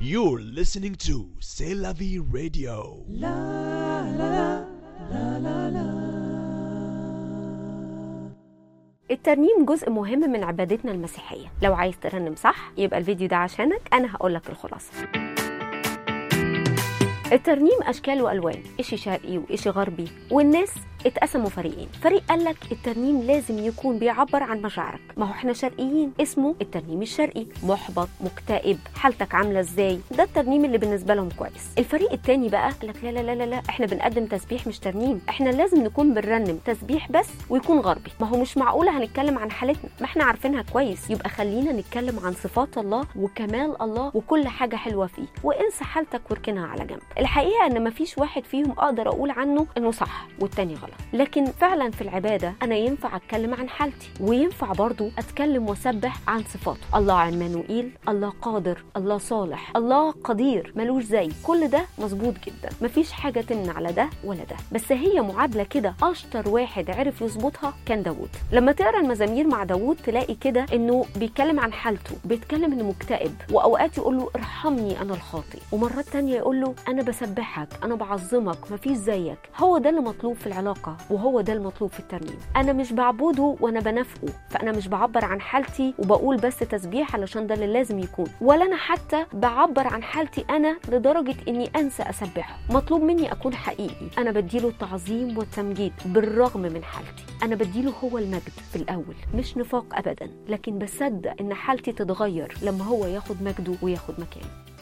You're listening to C'est la vie radio. الترنيم جزء مهم من عبادتنا المسيحية لو عايز ترنم صح يبقى الفيديو ده عشانك أنا هقولك الخلاصة الترنيم أشكال وألوان إشي شرقي وإشي غربي والناس اتقسموا فريقين فريق قال لك الترنيم لازم يكون بيعبر عن مشاعرك ما هو احنا شرقيين اسمه الترنيم الشرقي محبط مكتئب حالتك عامله ازاي ده الترنيم اللي بالنسبه لهم كويس الفريق التاني بقى قال لك لا لا لا لا لا احنا بنقدم تسبيح مش ترنيم احنا لازم نكون بنرنم تسبيح بس ويكون غربي ما هو مش معقوله هنتكلم عن حالتنا ما احنا عارفينها كويس يبقى خلينا نتكلم عن صفات الله وكمال الله وكل حاجه حلوه فيه وانسى حالتك واركنها على جنب الحقيقه ان مفيش واحد فيهم اقدر اقول عنه انه صح والتاني غلط لكن فعلا في العبادة أنا ينفع أتكلم عن حالتي وينفع برضو أتكلم وأسبح عن صفاته الله عمانوئيل الله قادر الله صالح الله قدير ملوش زي كل ده مظبوط جدا مفيش حاجة تمنع على ده ولا ده بس هي معادلة كده أشطر واحد عرف يظبطها كان داوود لما تقرا المزامير مع داوود تلاقي كده إنه بيتكلم عن حالته بيتكلم إنه مكتئب وأوقات يقول له ارحمني أنا الخاطئ ومرات تانية يقول له أنا بسبحك أنا بعظمك مفيش زيك هو ده اللي مطلوب في العلاقة وهو ده المطلوب في الترنيم انا مش بعبده وانا بنافقه فانا مش بعبر عن حالتي وبقول بس تسبيح علشان ده اللي لازم يكون ولا انا حتى بعبر عن حالتي انا لدرجه اني انسى اسبحه مطلوب مني اكون حقيقي انا بديله التعظيم والتمجيد بالرغم من حالتي انا بديله هو المجد في الاول مش نفاق ابدا لكن بصدق ان حالتي تتغير لما هو ياخد مجده وياخد مكانه